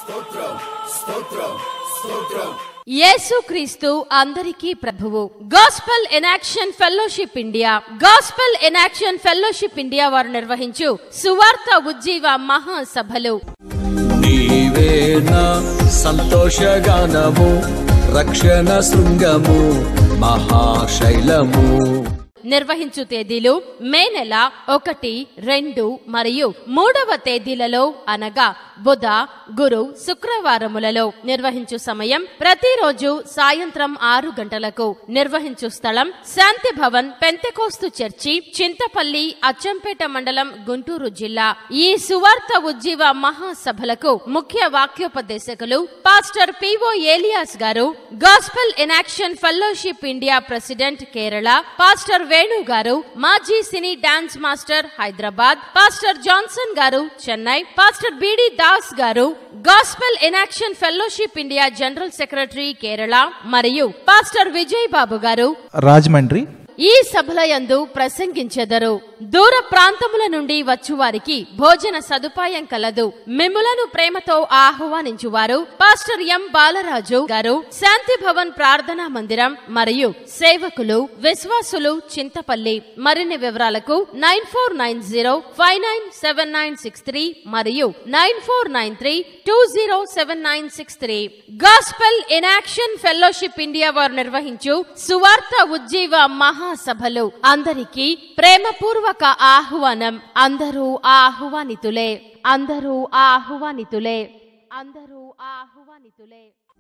యేసుక్రీస్తు అందరికీ ప్రభువు gospel in action fellowship India gospel in action fellowship India వారు నిర్వహించు సువార్త ఉజ్జీవ మహాసభలు నీవేనా సంతోషగానము రక్షణ శృంగము మహాశైలము నిర్వహించు తేదీలు మే నెల ఒకటి రెండు మరియు మూడవ తేదీలలో అనగా బుధ గురు శుక్రవారములలో నిర్వహించు సమయం ప్రతిరోజు సాయంత్రం ఆరు గంటలకు నిర్వహించు స్థలం శాంతి భవన్ పెంతెకోస్తు చర్చి చింతపల్లి అచ్చంపేట మండలం గుంటూరు జిల్లా ఈ సువార్త ఉజ్జీవ మహాసభలకు ముఖ్య వాక్యోపదేశకులు పాస్టర్ పిఓ ఏలియాస్ గారు gospel in action fellowship India president Kerala pastor Venu గారు మాజీ cine dance master Hyderabad pastor Johnson గారు చెన్నై పాస్టర్ బిడి దాస్ గారు gospel in action fellowship India general secretary Kerala మరియు పాస్టర్ విజయ్ బాబు గారు రాజమండ్రి ఈ సభలయందు ప్రసంగించెదరు దూర ప్రాంతముల నుండి వచ్చువారికి భోజన సదుపాయం కలదు మిమ్ములను ప్రేమతో ఆహ్వానించువారు పాస్టర్ ఎం బాలరాజు గారు శాంతి భవన్ ప్రార్థనా మందిరం మరియు సేవకులు విశ్వాసులు చింతపల్లి మరిన్ని వివరాలకు nine four nine zero five nine seven nine six three మరియు nine four nine three two zero seven nine six three gospel in action fellowship India వారు నిర్వహించు సువార్త ఉజ్జీవ మహాసభలు అందరికీ ప్రేమపూర్వక ఆహ్వానం అందరూ ఆహ్వానితులే అందరూ ఆహ్వానితులే అందరూ ఆహ్వానితులే